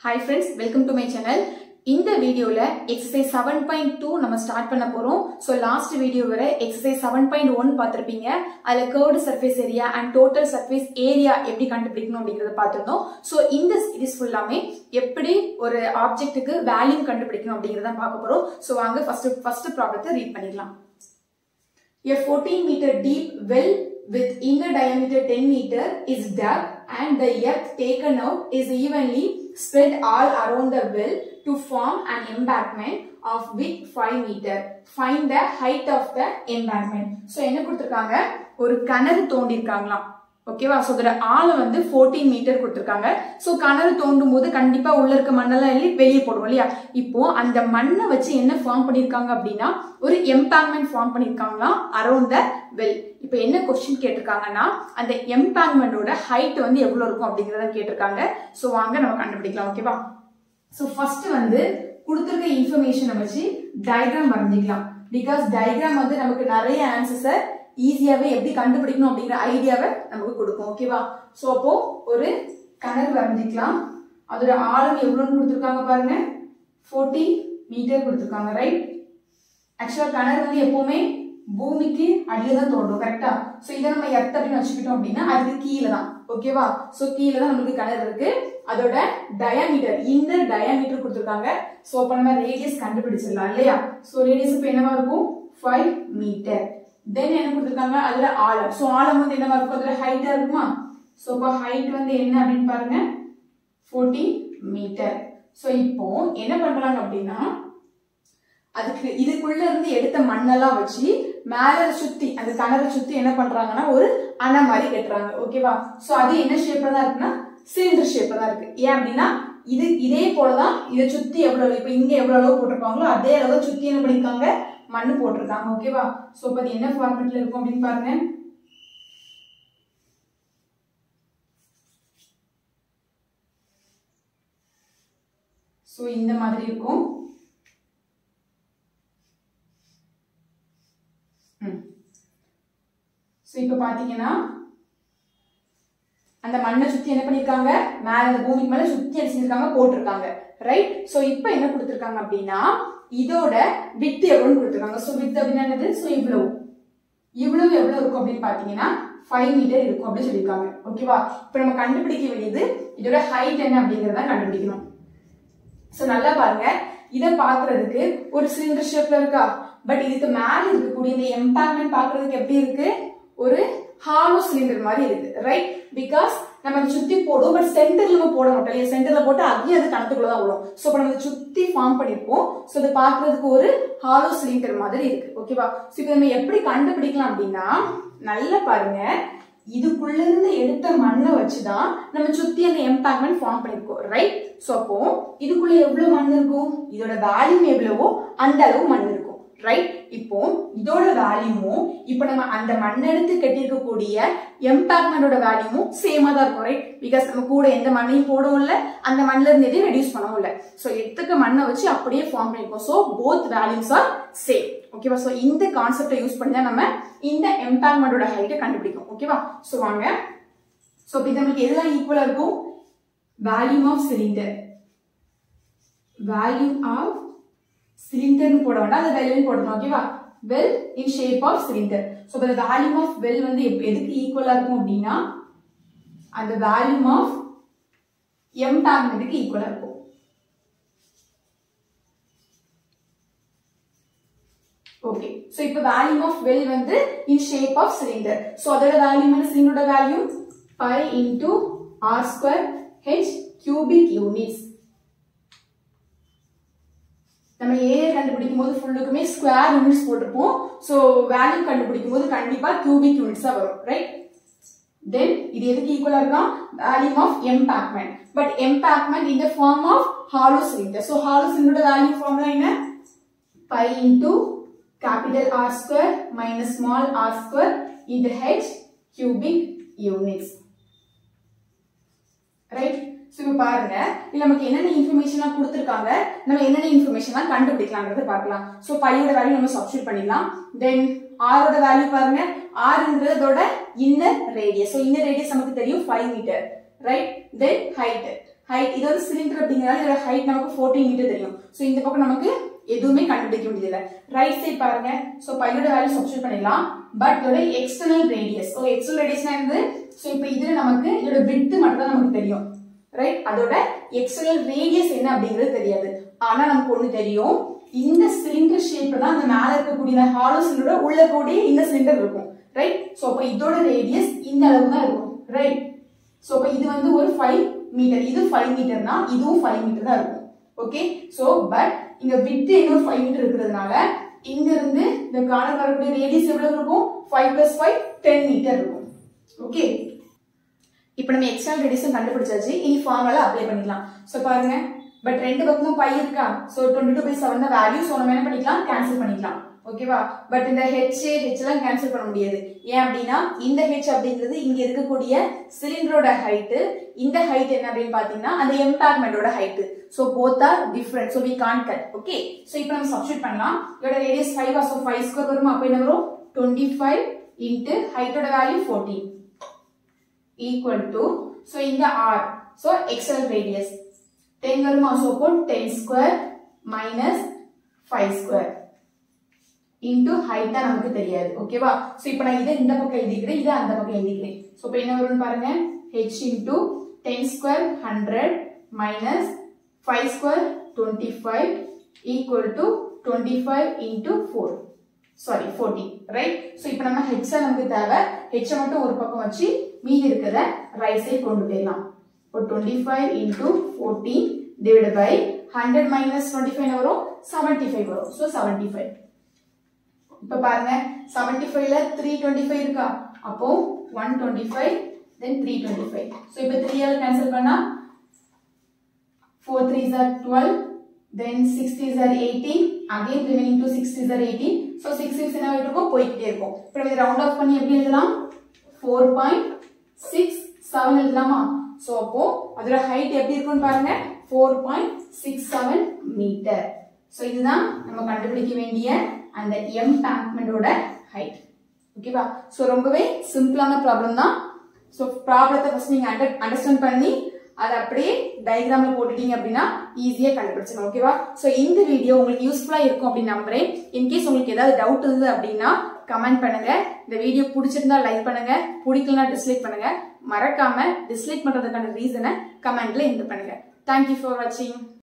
Hi friends welcome to my channel இந்த வீடியோவில் exercise seven point two நம்ம start பண்ண போகிறோம் ஸோ லாஸ்ட் வீடியோ வரை எக்ஸசைஸ் செவன் பாயிண்ட் ஒன் பார்த்துருப்பீங்க அதில் curved surface area and total surface area எப்படி கண்டுபிடிக்கணும் அப்படிங்கிறத பார்த்துருந்தோம் ஸோ இந்த சீரிஸ் ஃபுல்லாமே எப்படி ஒரு ஆப்ஜெக்ட்டுக்கு வேல்யூ கண்டுபிடிக்கணும் அப்படிங்கிறத பார்க்க போகிறோம் ஸோ வாங்க ஃபர்ஸ்ட் ஃபர்ஸ்ட் ப்ராப்ளத்தை ரீட் பண்ணிடலாம் A 14 meter deep well with inner diameter 10 meter is dug and the earth taken out is evenly spread all around the well to form an embankment of width 5 meter. Find the height of the embankment. So என்ன கொடுத்திருக்காங்க ஒரு கிணறு தோண்டிருக்காங்களாம் ஓகேவா so இதோட ஆழம் வந்து fourteen metre கொடுத்துருக்காங்க so கிணறு தோண்டும் போது கண்டிப்பா உள்ள இருக்க மண்ணெல்லாம் எள்ளி வெளியே போடுவோம் இல்லையா இப்போ அந்த மண்ணை வச்சு என்ன ஃபார்ம் பண்ணிருக்காங்க அப்படின்னா ஒரு எம்பேங்மெண்ட் ஃபார்ம் பண்ணிருக்காங்களாம் அரௌண்ட் த வெல் இப்போ என்ன கொஸ்டின் கேட்டிருக்காங்கன்னா அந்த எம்பேங்மெண்டோட ஹைட் வந்து எவ்வளவு இருக்கும் அப்படிங்கறத கேட்டிருக்காங்க ஸோ வாங்க நம்ம கண்டுபிடிக்கலாம் ஓகேவா ஸோ ஃபர்ஸ்ட் வந்து கொடுத்துருக்க இன்ஃபர்மேஷனை வச்சு டயக்ராம் வரைஞ்சிக்கலாம் பிகாஸ் டயக்ராம் வந்து நமக்கு நிறைய ஆன்சர்ஸை ஈஸியாவே எப்படி கண்டுபிடிக்கணும் அப்படிங்கிற ஐடியாவை நமக்கு கொடுக்கும் ஓகேவா ஸோ அப்போ ஒரு கிணறு வரைஞ்சிக்கலாம் அதோட ஆழம் எவ்வளோன்னு கொடுத்துருக்காங்க பாருங்க ஃபோர்ட்டி மீட்டர் கொடுத்துருக்காங்க ரைட் ஆக்சுவலா கிணறு வந்து எப்பவுமே பூமிக்கு அடியில தான் தோன்றும் கரெக்டா ஸோ இதை நம்ம எர்த் அப்படின்னு வச்சுக்கிட்டோம் அப்படின்னா அதுக்கு கீழே தான் ஓகேவா ஸோ கீழே தான் நம்மளுக்கு கிணறு இருக்கு அதோட டயாமீட்டர் இந்த டயாமீட்டர் கொடுத்துருக்காங்க ஸோ அப்போ நம்ம ரேடியஸ் கண்டுபிடிச்சிடலாம் இல்லையா ஸோ ரேடியஸ் இப்போ என்னவா இருக்கும் ஃபைவ் மீட்டர் தென் என்ன கொடுத்துருக்காங்க அதுல ஆழம் ஸோ ஆழம் வந்து என்னவா இருக்கும் அதுல ஹைட்டா இருக்குமா ஸோ இப்போ ஹைட் வந்து என்ன அப்படின்னு பாருங்க ஃபோர்ட்டி மீட்டர் ஸோ இப்போ என்ன பண்றாங்க அப்படின்னா அதுக்கு இதுக்குள்ள இருந்து எடுத்த மண்ணெல்லாம் வச்சு மேல சுத்தி அந்த கிணறை சுத்தி என்ன பண்றாங்கன்னா ஒரு அணை மாதிரி கட்டுறாங்க ஓகேவா சோ அது என்ன ஷேப்ல தான் இருக்குன்னா சிலிண்டர் ஷேப்ல தான் இருக்கு ஏன் அப்படின்னா இது இதே போலதான் இதை சுத்தி எவ்வளவு இப்ப இங்க எவ்வளவு அளவு போட்டிருப்பாங்களோ அதே அளவு சுத்தி என்ன பண்ணிருக்காங்க மண்ணு போட்டிருக்காங்க ஓகேவா சோ இப்ப அது என்ன ஃபார்மேட்ல இருக்கும் அப்படின்னு பாருங்க சோ இந்த மாதிரி இருக்கும் ஸோ இப்போ பார்த்தீங்கன்னா அந்த மண்ணை சுற்றி என்ன பண்ணியிருக்காங்க மேலே அந்த பூமிக்கு மேலே சுற்றி என்ன செஞ்சிருக்காங்க போட்டிருக்காங்க ரைட் ஸோ இப்போ என்ன கொடுத்துருக்காங்க அப்படின்னா இதோட வித்து எவ்வளோன்னு கொடுத்துருக்காங்க ஸோ வித்து அப்படின்னா என்னது ஸோ இவ்வளவு இவ்வளவு எவ்வளவு இருக்கும் அப்படின்னு பார்த்தீங்கன்னா ஃபைவ் மீட்டர் இருக்கும் அப்படின்னு சொல்லியிருக்காங்க ஓகேவா இப்போ நம்ம கண்டுபிடிக்க வேண்டியது இதோட ஹைட் என்ன அப்படிங்கிறத கண்டுபிடிக்கணும் ஸோ நல்லா பாருங்க இதை பார்க்கறதுக்கு ஒரு சிலிண்டர் ஷேப்ல இருக்கா பட் இதுக்கு மேல இருக்கக்கூடிய இந்த எம்பாக்மெண்ட் பார்க்கறதுக்கு எப்படி இருக்கு ஒரு ஹாலோ சிலிண்டர் மாதிரி இருக்கு ரைட் பிகாஸ் நம்ம அதை சுத்தி போடுவோம் பட் சென்டர்ல நம்ம போட மாட்டோம் இல்லையா சென்டர்ல போட்டு அங்கேயும் அது கணத்துக்குள்ள தான் விடும் ஸோ இப்போ நம்ம சுத்தி ஃபார்ம் பண்ணிருப்போம் ஸோ இது பார்க்கறதுக்கு ஒரு ஹாலோ சிலிண்டர் மாதிரி இருக்கு ஓகேவா ஸோ இப்போ நம்ம எப்படி கண்டுபிடிக்கலாம் அப்படின்னா நல்லா பாருங்க இதுக்குள்ள இருந்து எடுத்த மண்ணை வச்சுதான் நம்ம சுத்தி அந்த எம்பாக்மெண்ட் ஃபார்ம் பண்ணிருக்கோம் ரைட் ஸோ அப்போ இதுக்குள்ள எவ்வளவு மண் இருக்கும் இதோட வேல்யூம் எவ்வளவோ அந்த அளவு மண் இருக்கும் ரைட் இப்போ இதோட வேல்யூமும் இப்போ நம்ம அந்த மண் எடுத்து கட்டியிருக்கக்கூடிய எம்பாக்மெண்டோட வேல்யூமும் சேமா தான் இருக்கும் ரைட் பிகாஸ் நம்ம கூட எந்த மண்ணையும் போடவும் இல்லை அந்த மண்ணில் இருந்து எதையும் ரெடியூஸ் பண்ணவும் இல்லை ஸோ எடுத்துக்க மண்ணை வச்சு அப்படியே ஃபார்ம் பண்ணிருக்கோம் so both values are same ஓகேவா ஸோ இந்த கான்செப்டை யூஸ் பண்ணி தான் நம்ம இந்த எம்பாக்மெண்டோட ஹைட்டை கண்டுபிடிக்கும் ஓகேவா ஸோ வாங்க ஸோ இப்போ இது நமக்கு எதெல்லாம் ஈக்குவலாக இருக்கும் volume of cylinder volume of சிலிண்டர்னு போட வேண்டாம் அந்த வெல்னு போடணும் ஓகேவா well in shape of cylinder so இந்த வேல்யூம் ஆஃப் வெல் வந்து எதுக்கு ஈக்குவலாக இருக்கும் அப்படின்னா அந்த வேல்யூம் ஆஃப் எம்பாக்மெண்ட்டுக்கு ஈக்குவலாக இருக்கும் ஓகே ஸோ இப்போ வேல்யூம் ஆஃப் வெல் வந்து in shape of cylinder so அதோட வேல்யூம் என்ன சிலிண்டரோட value pi into r square h cubic units நம்ம ஏரியா கண்டுபிடிக்கும் போது ஃபுல்லுக்குமே ஸ்கொயர் யூனிட்ஸ் போட்டிருப்போம் ஸோ வேல்யூ கண்டுபிடிக்கும் போது கண்டிப்பா கியூபிக் யூனிட்ஸ் தான் வரும் ரைட் தென் இது எதுக்கு ஈக்குவலா இருக்கும் volume of embankment but embankment இந்த form of hollow cylinder so hollow சிலிண்டரோட வேல்யூ ஃபார்ம்ல என்ன pi into capital R square minus small r square into h cubic units. Right? So இப்போ பாருங்க இது நமக்கு என்னென்ன இன்ஃபர்மேஷன்லாம் கொடுத்துருக்காங்க நம்ம என்னென்ன இன்ஃபர்மேஷன்லாம் கண்டுபிடிக்கலாங்கிறத பார்க்கலாம் ஸோ பையோட வேல்யூ நம்ம சப்ஸ்டியூட் பண்ணிடலாம் தென் ஆரோட வேல்யூ பாருங்க ஆறுங்கிறதோட inner radius so inner radius நமக்கு தெரியும் five meter right then height height இது வந்து சிலிண்டர் அப்படிங்கிறதால இதோட ஹைட் நமக்கு ஃபோர்டீன் மீட்டர் தெரியும் ஸோ இந்த பக்கம் நமக்கு எதுவுமே கண்டுபிடிக்க முடியல ரைட் சைட் பாருங்க ஸோ பையோட வேல்யூ சப்ஸ்டியூட் பண்ணிடலாம் பட் இதோட எக்ஸ்டர்னல் ரேடியஸ் ஸோ எக்ஸ்டர்னல் ரேடியஸ்னா இருந்து ஸோ இப்போ இதுல நமக்கு இதோட விட்டு மட்டும் தான் நமக்கு தெரியும் ரைட் அதோட எக்ஸ்டர்னல் ரேடியஸ் என்ன அப்படிங்கிறது தெரியாது ஆனா நமக்கு ஒண்ணு தெரியும் இந்த சிலிண்டர் ஷேப்ல தான் அந்த மேல இருக்கக்கூடிய ஹாலோ சிலிண்டரோட உள்ள கூடிய இந்த சிலிண்டர் இருக்கும் ரைட் ஸோ அப்போ இதோட ரேடியஸ் இந்த அளவு தான் இருக்கும் ரைட் ஸோ அப்போ இது வந்து ஒரு ஃபைவ் மீட்டர் இது ஃபைவ் மீட்டர்னா இதுவும் ஃபைவ் மீட்டர் தான் இருக்கும் ஓகே ஸோ பட் இங்க விட்டு இன்னொரு ஃபைவ் மீட்டர் இருக்கிறதுனால இங்க இருந்து இந்த கார்னர் வரக்கூடிய ரேடியஸ் எவ்வளவு இருக்கும் five plus five ten meter இருக்கும் ஓகே இப்போ நம்ம எக்ஸ்டர்னல் ரேடியஸும் கண்டுபிடிச்சாச்சு இனி ஃபார்முலா அப்ளை பண்ணிக்கலாம் ஸோ பாருங்க பட் ரெண்டு பக்கமும் பை இருக்கா so twenty two by seven தான் வேல்யூ ஸோ நம்ம என்ன பண்ணிக்கலாம் கேன்சல் பண்ணிக்கலாம் ஓகேவா பட் இந்த ஹெச் ஹெச் எல்லாம் கேன்சல் பண்ண முடியாது ஏன் அப்படின்னா இந்த ஹெச் அப்படிங்கிறது இங்க இருக்கக்கூடிய சிலிண்டரோட ஹைட்டு இந்த ஹைட் என்ன அப்படின்னு பாத்தீங்கன்னா அந்த எம்பாக்மெண்டோட height so both are different so we can cut okay so இப்போ நம்ம சப்ஸ்டியூட் பண்ணலாம் இதோட radius five so five square வரும் அப்போ என்ன வரும் டுவெண்ட்டி ஃபைவ் இன்ட்டு ஹைட்டோட value fourteen equal to so இங்க R so external radius ten வருமா ஸோ அப்போ ten square minus five square into height தான் நமக்கு தெரியாது ஓகேவா ஸோ இப்போ நான் இதை இந்த பக்கம் எழுதிக்கிறேன் இதை அந்த பக்கம் எழுதிக்கிறேன் ஸோ இப்போ என்ன வரும்னு பாருங்க H into ten square hundred minus five square twenty five equal to twenty five into four sorry fourteen right so இப்போ நம்ம ஹெச் நமக்கு தேவை ஹெச்சை மட்டும் ஒரு பக்கம் வச்சு மீதி இருக்கிறத ரைட் சைட் கொண்டு போயிடலாம் இப்போ twenty five into fourteen divide by hundred minus twenty five வரும் செவன்டி ஃபைவ் வரும் ஸோ செவன்டி ஃபைவ் இப்போ பாருங்க செவன்டி ஃபைவ்ல த்ரீ டுவெண்ட்டி ஃபைவ் இருக்கா அப்போ one twenty five then three twenty five so இப்போ த்ரீ ஆல் கேன்சல் பண்ணா four three are twelve then six three are eighteen again remaining two six three are eighteen so six six என்ன இருக்கும் போய்கிட்டே இருக்கும் இப்போ நம்ம ரவுண்ட் ஆஃப் பண்ணி எப்படி எழுதலாம் ஃபோர் பாயிண்ட் சிக்ஸ் செவன் எழுதலாமா ஸோ அப்போ அதோட ஹைட் எப்படி இருக்கும்னு பாருங்க four point six seven meter so இதுதான் நம்ம கண்டுபிடிக்க வேண்டிய அந்த எம் பேங்க்மெண்டோட ஹைட் ஓகேவா ஸோ ரொம்பவே சிம்பிளான ப்ராப்ளம் தான் ஸோ ப்ராப்ளத்தை ஃபர்ஸ்ட் நீங்கள் அண்டர் அண்டர்ஸ்டாண்ட் பண்ணி அதை அப்படியே டயக்ராம்ல போட்டுட்டீங்க அப்படின்னா ஈஸியா கண்டுபிடிச்சிடலாம் ஓகேவா ஸோ இந்த வீடியோ உங்களுக்கு யூஸ்ஃபுல்லா இருக்கும் அப்படின்னு நம்புறேன் இன்கேஸ் உங்களுக்கு ஏதாவது டவுட் இருந்தது அப்படின்னா கமெண்ட் பண்ணுங்க இந்த வீடியோ பிடிச்சிருந்தா லைக் பண்ணுங்க பிடிக்கலனா டிஸ்லைக் பண்ணுங்க மறக்காம டிஸ்லைக் பண்றதுக்கான ரீசனை கமெண்ட்ல இந்த பண்ணுங்க தேங்க்யூ ஃபார் வாட்சிங்